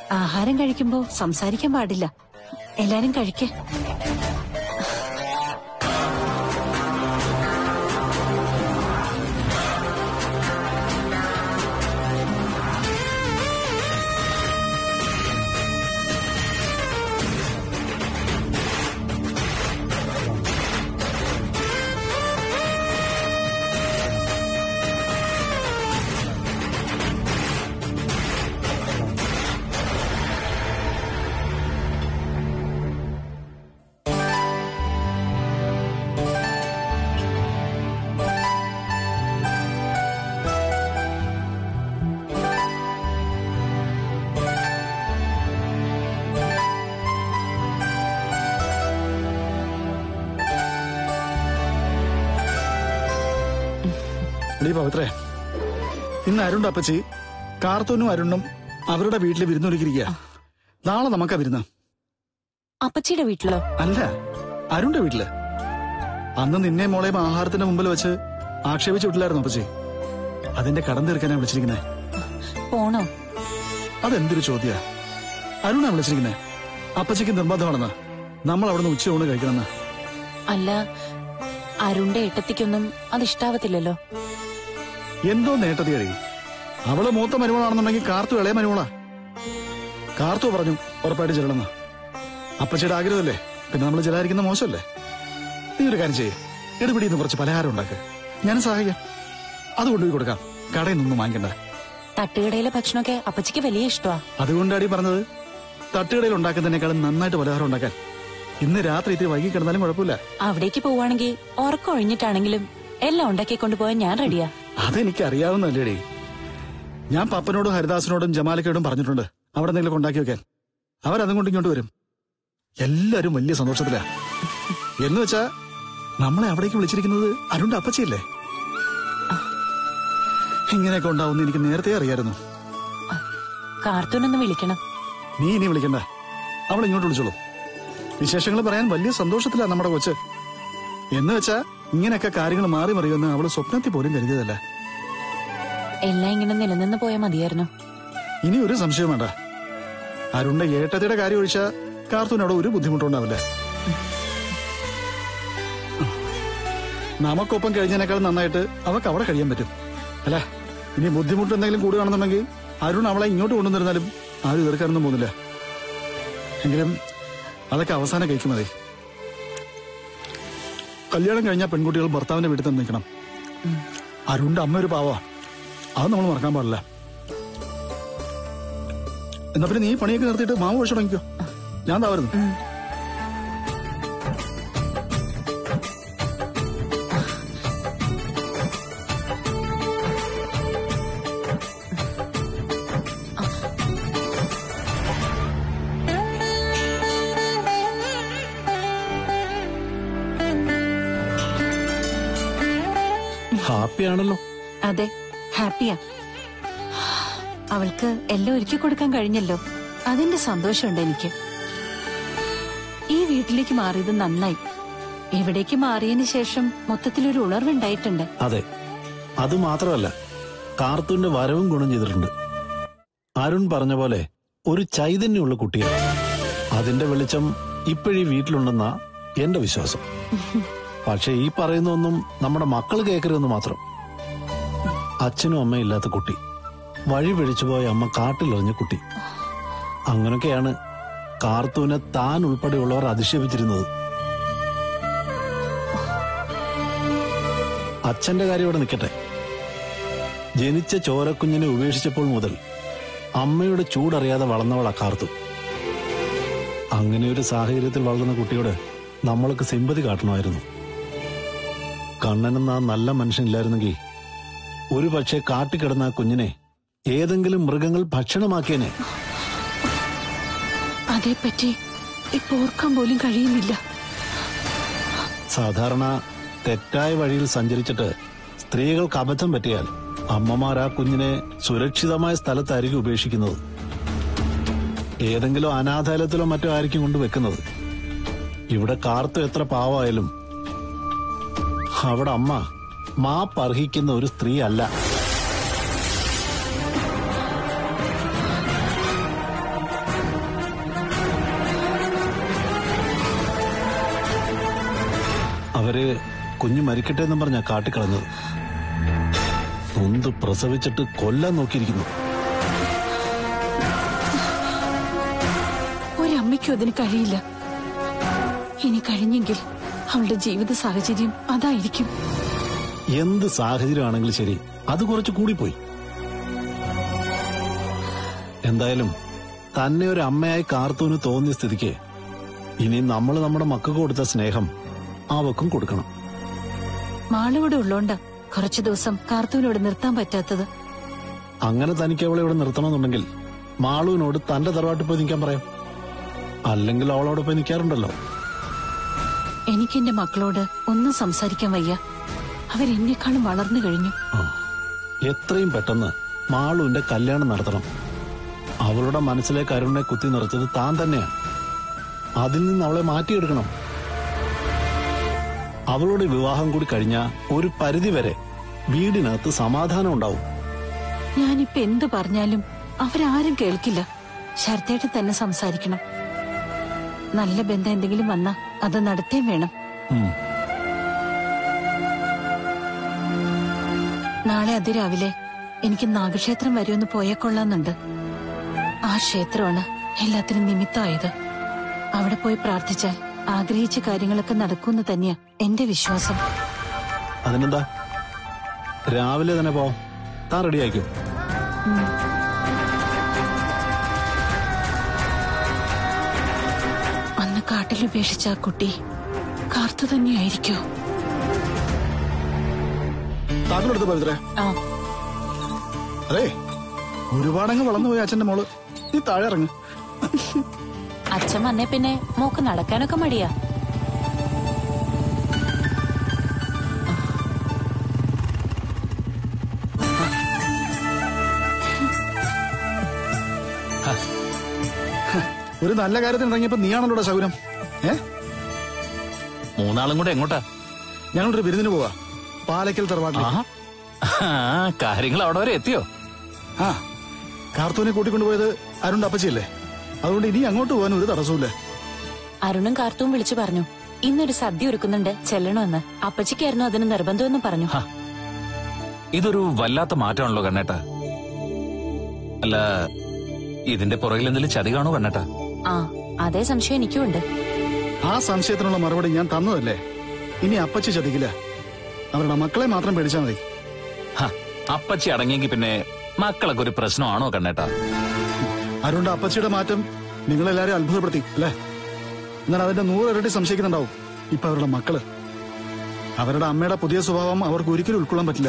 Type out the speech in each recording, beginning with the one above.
ആഹാരം കഴിക്കുമ്പോ സംസാരിക്കാൻ പാടില്ല എല്ലാരും കഴിക്കേ എടീ പവിത്രേ ഇന്ന് അരുണ്ട് അപ്പച്ചി കാർത്തൂനും അരുണും അവരുടെ വീട്ടിൽ വിരുന്നൊരുക്കിയിരിക്കുക നാളെ നമുക്കാ വിരുന്ന് അപ്പച്ചിയുടെ വീട്ടിലോ അല്ല അരുണിന്റെ വീട്ടില് അന്ന് നിന്നെ മോളെയും ആഹാരത്തിന്റെ മുമ്പിൽ വെച്ച് ആക്ഷേപിച്ചു വിട്ടില്ലായിരുന്നു അപ്പച്ചി അതിന്റെ കടം തീർക്കാനാ വിളിച്ചിരിക്കുന്നേ പോണോ അതെന്തൊരു ചോദ്യ അരുണാ വിളിച്ചിരിക്കുന്നേ അപ്പച്ചിക്ക് നിർബന്ധമാണെന്ന് നമ്മൾ അവിടുന്ന് ഉച്ചയൂണ് കഴിക്കണമെന്ന് അല്ല അരുണിന്റെ ഏട്ടത്തിക്കൊന്നും അത് ഇഷ്ടാവത്തില്ലല്ലോ എന്തോ നേട്ടത്തിയടി അവള് മൂത്ത മരുമോളാണെന്നുണ്ടെങ്കിൽ കാർത്തു ഇളയ മരുമോളാ കാർത്തു പറഞ്ഞു ഉറപ്പായിട്ട് ചെല്ലണമെന്ന് അപ്പച്ചിയുടെ ആഗ്രഹമല്ലേ പിന്നെ നമ്മൾ ചെല്ലാതിരിക്കുന്ന മോശമല്ലേ നീ ഒരു കാര്യം ചെയ്യേ എടുപിടി നിന്ന് കുറച്ച് പലഹാരം ഉണ്ടാക്ക് ഞാൻ സഹായിക്കാം അത് കൊണ്ടുപോയി കൊടുക്കാം കടയിൽ നിന്നും വാങ്ങിക്കണ്ട തട്ടുകടയിലെ ഭക്ഷണമൊക്കെ അപ്പച്ചിക്ക് വലിയ ഇഷ്ടമാ അതുകൊണ്ടാടി പറഞ്ഞത് തട്ടുകടയിൽ ഉണ്ടാക്കുന്നതിനേക്കാളും നന്നായിട്ട് പലഹാരം ഉണ്ടാക്കാൻ ഇന്ന് രാത്രി ഇത്തിരി വൈകി കിടന്നാലും കുഴപ്പമില്ല അവിടേക്ക് പോവാണെങ്കിൽ ഉറക്കം ഒഴിഞ്ഞിട്ടാണെങ്കിലും എല്ലാം ഉണ്ടാക്കി കൊണ്ടുപോയാൻ ഞാൻ റെഡിയാ അതെനിക്ക് അറിയാവുന്നല്ലേടി ഞാൻ പപ്പനോടും ഹരിദാസിനോടും ജമാലിക്കയോടും പറഞ്ഞിട്ടുണ്ട് അവിടെ എന്തെങ്കിലും ഉണ്ടാക്കി വെക്കാൻ അവരതും കൊണ്ട് ഇങ്ങോട്ട് വരും എല്ലാരും വലിയ സന്തോഷത്തിലാ എന്ന് വെച്ചാ നമ്മളെ അവിടേക്ക് വിളിച്ചിരിക്കുന്നത് അരുണ്ട അപ്പച്ചിയല്ലേ ഇങ്ങനെയൊക്കെ ഉണ്ടാവുന്ന എനിക്ക് നേരത്തെ അറിയായിരുന്നു കാർട്ടൂനൊന്ന് വിളിക്കണം നീ ഇനി വിളിക്കണ്ട അവൾ ഇങ്ങോട്ട് വിളിച്ചോളൂ വിശേഷങ്ങൾ പറയാൻ വലിയ സന്തോഷത്തിലാ നമ്മുടെ കൊച്ച് എന്ന് വെച്ചാ ഇങ്ങനെയൊക്കെ കാര്യങ്ങൾ മാറി മറിയുമെന്ന് അവള് സ്വപ്നത്തിൽ പോലും കരുതിയതല്ല എല്ലാം ഇങ്ങനെ നിലനിന്ന് പോയാൽ മതിയായിരുന്നു ഇനി ഒരു സംശയം വേണ്ട അരുണിന്റെ ഏട്ടത്തിയുടെ കാര്യം ഒഴിച്ച കാർത്തൂനോട് ഒരു ബുദ്ധിമുട്ടുണ്ടാവില്ല നമുക്കൊപ്പം കഴിഞ്ഞതിനേക്കാൾ നന്നായിട്ട് അവക്ക് അവിടെ കഴിയാൻ പറ്റും അല്ല ഇനി ബുദ്ധിമുട്ട് എന്തെങ്കിലും കൂടുകയാണെന്നുണ്ടെങ്കിൽ അരുൺ അവളെ ഇങ്ങോട്ട് കൊണ്ടുവന്നിരുന്നാലും ആരും എതിർക്കാനൊന്നും പോകുന്നില്ല എങ്കിലും അതൊക്കെ അവസാനം കഴിക്കും മതി കല്യാണം കഴിഞ്ഞാൽ പെൺകുട്ടികൾ ഭർത്താവിന്റെ വീട്ടിൽ തന്നെ നിൽക്കണം അരുണിന്റെ അമ്മ ഒരു പാവാ അത് നമ്മൾ മറക്കാൻ പാടില്ല എന്നാ പിന്നെ നീ പണിയൊക്കെ നിർത്തിയിട്ട് മാവ് ഒഴിച്ചു തുടങ്ങിക്കോ ഞാൻ താവരുന്നു ഹാപ്പിയാണല്ലോ അതെ ഹാപ്പിയാ അവൾക്ക് എല്ലാം ഒരുക്കി കൊടുക്കാൻ കഴിഞ്ഞല്ലോ അതിന്റെ സന്തോഷമുണ്ട് എനിക്ക് ഈ വീട്ടിലേക്ക് മാറിയത് നന്നായി ഇവിടേക്ക് മാറിയതിന് ശേഷം മൊത്തത്തിലൊരു ഉണർവുണ്ടായിട്ടുണ്ട് അതെ അത് മാത്രമല്ല കാർത്തൂന്റെ വരവും ഗുണം ചെയ്തിട്ടുണ്ട് അരുൺ പറഞ്ഞ പോലെ ഒരു ചൈതന്യമുള്ള കുട്ടിയാണ് അതിന്റെ വെളിച്ചം ഇപ്പോഴീ വീട്ടിലുണ്ടെന്നാ എന്റെ വിശ്വാസം പക്ഷെ ഈ പറയുന്നൊന്നും നമ്മുടെ മക്കൾ കേൾക്കരുതെന്ന് മാത്രം അച്ഛനും അമ്മയും ഇല്ലാത്ത കുട്ടി വഴി പിടിച്ചുപോയ അമ്മ കാട്ടിലെറിഞ്ഞ കുട്ടി അങ്ങനൊക്കെയാണ് കാർത്തൂനെ താൻ ഉൾപ്പെടെയുള്ളവർ അധിക്ഷേപിച്ചിരുന്നത് അച്ഛന്റെ കാര്യം ഇവിടെ നിൽക്കട്ടെ ജനിച്ച ചോരക്കുഞ്ഞിനെ ഉപേക്ഷിച്ചപ്പോൾ മുതൽ അമ്മയുടെ ചൂടറിയാതെ വളർന്നവളാ കാർത്തു അങ്ങനെ ഒരു സാഹചര്യത്തിൽ വളർന്ന കുട്ടിയോട് നമ്മൾക്ക് സിമ്പതി കാട്ടണമായിരുന്നു കണ്ണനെന്ന ആ നല്ല മനുഷ്യനില്ലായിരുന്നെങ്കിൽ ഒരു പക്ഷേ കാട്ടിക്കിടന്ന ആ കുഞ്ഞിനെ ഏതെങ്കിലും മൃഗങ്ങൾ ഭക്ഷണമാക്കിയനെ അതേപ്പറ്റി ഇപ്പൊ ഓർക്കാൻ പോലും കഴിയുന്നില്ല സാധാരണ തെറ്റായ വഴിയിൽ സഞ്ചരിച്ചിട്ട് സ്ത്രീകൾക്ക് അബദ്ധം പറ്റിയാൽ അമ്മമാർ ആ കുഞ്ഞിനെ സുരക്ഷിതമായ സ്ഥലത്തായിരിക്കും ഉപേക്ഷിക്കുന്നത് ഏതെങ്കിലും അനാഥാലയത്തിലോ മറ്റോ ആയിരിക്കും കൊണ്ട് വെക്കുന്നത് ഇവിടെ കാർത്തു എത്ര പാവമായാലും അവിടെ അമ്മ മാപ്പ് അർഹിക്കുന്ന ഒരു സ്ത്രീ അല്ല അവര് കുഞ്ഞു മരിക്കട്ടെ എന്നും പറഞ്ഞാ കാട്ടിക്കളഞ്ഞത് നൊന്ത് പ്രസവിച്ചിട്ട് കൊല്ലാൻ നോക്കിയിരിക്കുന്നു ഒരമ്മയ്ക്കും അതിന് കഴിയില്ല ഇനി കഴിഞ്ഞെങ്കിൽ അവളുടെ ജീവിത സാഹചര്യം അതായിരിക്കും എന്ത് സാഹചര്യമാണെങ്കിലും ശരി അത് കുറച്ച് കൂടിപ്പോയി എന്തായാലും തന്നെ ഒരു അമ്മയായി കാർത്തൂന് തോന്നിയ സ്ഥിതിക്ക് ഇനി നമ്മൾ നമ്മുടെ മക്കൾക്ക് കൊടുത്ത സ്നേഹം അവക്കും കൊടുക്കണം മാളിവിടെ ഉള്ളോണ്ട കുറച്ചു ദിവസം കാർത്തൂനോട് നിർത്താൻ പറ്റാത്തത് അങ്ങനെ തനിക്ക് അവളെ ഇവിടെ നിർത്തണമെന്നുണ്ടെങ്കിൽ മാളുവിനോട് തന്റെ തറവാട്ടിൽ പോയി നിൽക്കാൻ പറയാം അല്ലെങ്കിൽ അവളോടൊപ്പം നിൽക്കാറുണ്ടല്ലോ എനിക്ക് എന്റെ മക്കളോട് ഒന്നും സംസാരിക്കാൻ വയ്യ അവരെന്നെക്കാളും വളർന്നു കഴിഞ്ഞു ആ. എത്രയും പെട്ടെന്ന് മാളുവിന്റെ കല്യാണം നടത്തണം അവളുടെ മനസ്സിലേക്ക് അരുണിനെ കുത്തി നിറച്ചത് താൻ തന്നെയാണ് അതിൽ നിന്ന് അവളെ മാറ്റിയെടുക്കണം അവളുടെ വിവാഹം കൂടി കഴിഞ്ഞ ഒരു പരിധി വരെ വീടിനകത്ത് സമാധാനം ഉണ്ടാവും ഞാനിപ്പോ എന്ത് പറഞ്ഞാലും അവരാരും കേൾക്കില്ല ശരത്തേട്ട് തന്നെ സംസാരിക്കണം നല്ല ബന്ധം എന്തെങ്കിലും വന്നാ അത് നടത്തേ വേണം ഉം. നാളെ അതിരാവിലെ എനിക്ക് നാഗക്ഷേത്രം വരെ ഒന്ന് പോയാൽ കൊള്ളാന്നുണ്ട് ആ ക്ഷേത്രമാണ് എല്ലാത്തിനും നിമിത്തമായത് അവിടെ പോയി പ്രാർത്ഥിച്ചാൽ ആഗ്രഹിച്ച കാര്യങ്ങളൊക്കെ നടക്കുമെന്ന് തന്നെയാ എന്റെ വിശ്വാസം അതിനെന്താ രാവിലെ തന്നെ പോ താൻ റെഡിയാക്കും അന്ന് കാട്ടിൽ ഉപേക്ഷിച്ച ആ കുട്ടി കാർത്തു തന്നെയായിരിക്കോ താക്കളെടുത്ത് പവിത്രേ ആ അതെ ഒരുപാടങ്ങ് വളർന്നുപോയി അച്ഛന്റെ മോള് നീ താഴെ ഇറങ്ങ് അച്ഛൻ വന്നേ പിന്നെ മോക്ക് നടക്കാനൊക്കെ മടിയാ ഒരു നല്ല കാര്യത്തിന് ഇറങ്ങിയപ്പോ നീയാണല്ലോടാ ശകുനം ഏ മൂന്നാളും കൂടെ എങ്ങോട്ടാ ഞങ്ങളൊരു വിരുന്നിന് പോവാ പാലക്കൽ തറവാട്ടിൽ ആഹാ ആ, കാര്യങ്ങൾ അവിടെ വരെ എത്തിയോ ആ കാർത്തൂനെ കൂട്ടിക്കൊണ്ടുപോയത് അരുണിന്റെ അപ്പച്ചിയല്ലേ അതുകൊണ്ട് ഇനി അങ്ങോട്ട് പോകാൻ ഒരു തടസ്സമില്ല അരുണും കാർത്തും വിളിച്ചു പറഞ്ഞു ഇന്നൊരു സദ്യ ഒരുക്കുന്നുണ്ട് ചെല്ലണമെന്ന് അപ്പച്ചിക്കായിരുന്നു അതിന് നിർബന്ധമെന്ന് പറഞ്ഞു ഹ, ഇതൊരു വല്ലാത്ത മാറ്റമാണല്ലോ കണ്ണേട്ട അല്ല ഇതിന്റെ പുറകിൽ എന്തെങ്കിലും ചതി കാണോ കണ്ണേട്ട ആ അതേ സംശയം എനിക്കുമുണ്ട് ആ സംശയത്തിനുള്ള മറുപടി ഞാൻ തന്നതല്ലേ ഇനി അപ്പച്ചി ചതിക്കില്ല അവരുടെ മക്കളെ മാത്രം പേടിച്ചാൽ മതി ഹ, അപ്പച്ചി അടങ്ങിയെങ്കിൽ പിന്നെ മക്കളൊക്കെ ഒരു പ്രശ്നമാണോ കണ്ണേട്ട അരുണിന്റെ അപ്പച്ചിയുടെ മാറ്റം നിങ്ങളെല്ലാരും അത്ഭുതപ്പെടുത്തി അല്ലേ എന്നാൽ അതിന്റെ നൂറിരട്ടി സംശയിക്കുന്നുണ്ടാവും ഇപ്പൊ അവരുടെ മക്കള് അവരുടെ അമ്മയുടെ പുതിയ സ്വഭാവം അവർക്ക് ഒരിക്കലും ഉൾക്കൊള്ളാൻ പറ്റില്ല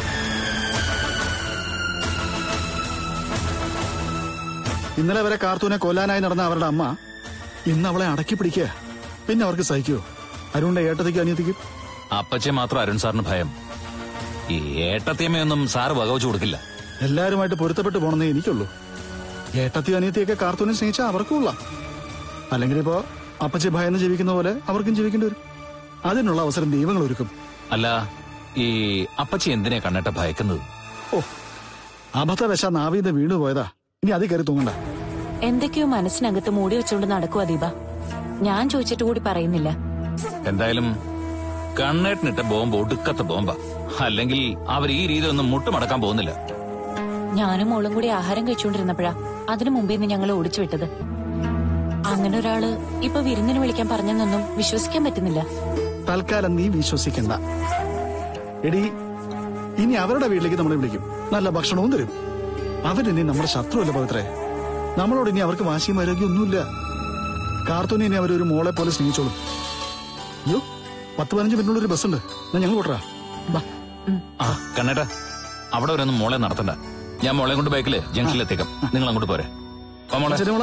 ഇന്നലെ വരെ കാർത്തൂനെ കൊല്ലാനായി നടന്ന അവരുടെ അമ്മ ഇന്ന് അവളെ അടക്കി പിടിക്കുക പിന്നെ അവർക്ക് സഹിക്കുവോ അരുണിന്റെ ഏട്ടത്തിക്കും അനിയത്തിക്കും അപ്പച്ചെ മാത്രം അരുൺ സാറിന് ഭയം ഈ ഏട്ടത്തിയമ്മയൊന്നും സാറ് വകവച്ചു കൊടുക്കില്ല എല്ലാരുമായിട്ട് പൊരുത്തപ്പെട്ടു പോണെന്നേ എനിക്കുള്ളൂ ഏട്ടത്തി അനിയത്തിയൊക്കെ കാർത്തൂനെ സ്നേഹിച്ചാൽ അവർക്കും ഉള്ള അല്ലെങ്കിൽ ഇപ്പോ അപ്പച്ചി ഭയന്ന് ജീവിക്കുന്ന പോലെ അവർക്കും ജീവിക്കേണ്ടി വരും അതിനുള്ള അവസരം ദൈവങ്ങൾ ഒരുക്കും അല്ല ഈ അപ്പച്ചി എന്തിനാ കണ്ണേട്ട ഭയക്കുന്നത് ഓ അബദ്ധവശ നാവീന്ന് വീണു പോയതാ ഇനി അത് കയറി തൂങ്ങണ്ട എന്തൊക്കെയോ മനസ്സിനകത്ത് മൂടി വെച്ചുകൊണ്ട് നടക്കുവാ ദീപ ഞാൻ ചോദിച്ചിട്ട് കൂടി പറയുന്നില്ല എന്തായാലും കണ്ണേട്ടനിട്ട ബോംബ് ഒടുക്കത്തെ ബോംബാ അല്ലെങ്കിൽ അവർ ഈ രീതി ഒന്നും മുട്ടുമടക്കാൻ പോകുന്നില്ല ഞാനും മോളും കൂടി ആഹാരം കഴിച്ചുകൊണ്ടിരുന്നപ്പോഴാ അതിനു മുമ്പേ നിന്ന് ഞങ്ങൾ ഓടിച്ചു വിട്ടത് അങ്ങനെ ഒരാള് ഇപ്പൊ വിരുന്നിന് വിളിക്കാൻ പറഞ്ഞെന്നൊന്നും വിശ്വസിക്കാൻ പറ്റുന്നില്ല തൽക്കാലം നീ വിശ്വസിക്കണ്ട എടി ഇനി അവരുടെ വീട്ടിലേക്ക് നമ്മളെ വിളിക്കും നല്ല ഭക്ഷണവും തരും അവരിനി നമ്മുടെ ശത്രുവല്ല പവിത്രേ നമ്മളോട് ഇനി അവർക്ക് വാശിയും വൈരാഗ്യം ഒന്നുമില്ല കാർത്തൂനെ ഇനി അവരൊരു മോളെ പോലെ സ്നേഹിച്ചോളും അയ്യോ പത്ത് പതിനഞ്ച് മിനിറ്റുള്ള ഒരു ബസ്സുണ്ട് എന്നാ ഞങ്ങൾ പോട്ടറാ ബാ ആ കണ്ണേട്ട അവിടെ വരെ ഒന്നും മോളെ നടത്തണ്ട ഞാൻ മോളെ കൊണ്ട് ബൈക്കില് ജംഗ്ഷനിൽ എത്തിക്കാം നിങ്ങൾ അങ്ങോട്ട് പോരെ വാ മോളെ ശരി മോളെ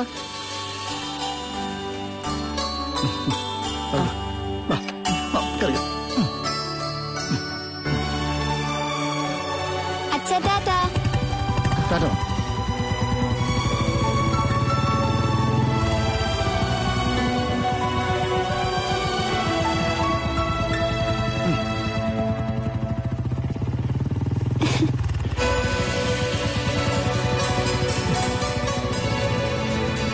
ബാ, ബാ, കറിയാം. അച്ഛാ ടാറ്റാ ടാറ്റ മോളെ.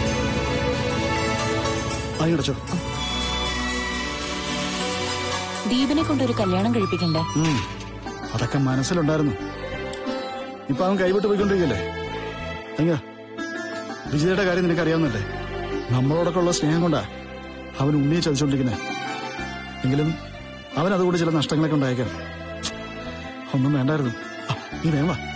അതിനടച്ചോ ദീപിനെ കൊണ്ടൊരു കല്യാണം കഴിപ്പിക്കണ്ടേ ഉം. അതൊക്കെ മനസ്സിലുണ്ടായിരുന്നു ഇപ്പൊ അവൻ കൈവിട്ട് പോയിക്കൊണ്ടിരിക്കല്ലേ എങ്ങ വിജയുടെ കാര്യം നിനക്കറിയാവുന്നല്ലേ നമ്മളോടൊക്കെ ഉള്ള സ്നേഹം കൊണ്ടാ അവൻ ഉണ്ണിയെ ചതിച്ചോണ്ടിരിക്കുന്നത് എങ്കിലും അവൻ അതുകൂടി ചില നഷ്ടങ്ങളൊക്കെ ഉണ്ടായേക്കാം ഒന്നും വേണ്ടായിരുന്നു ആ, നീ വേഗം വാ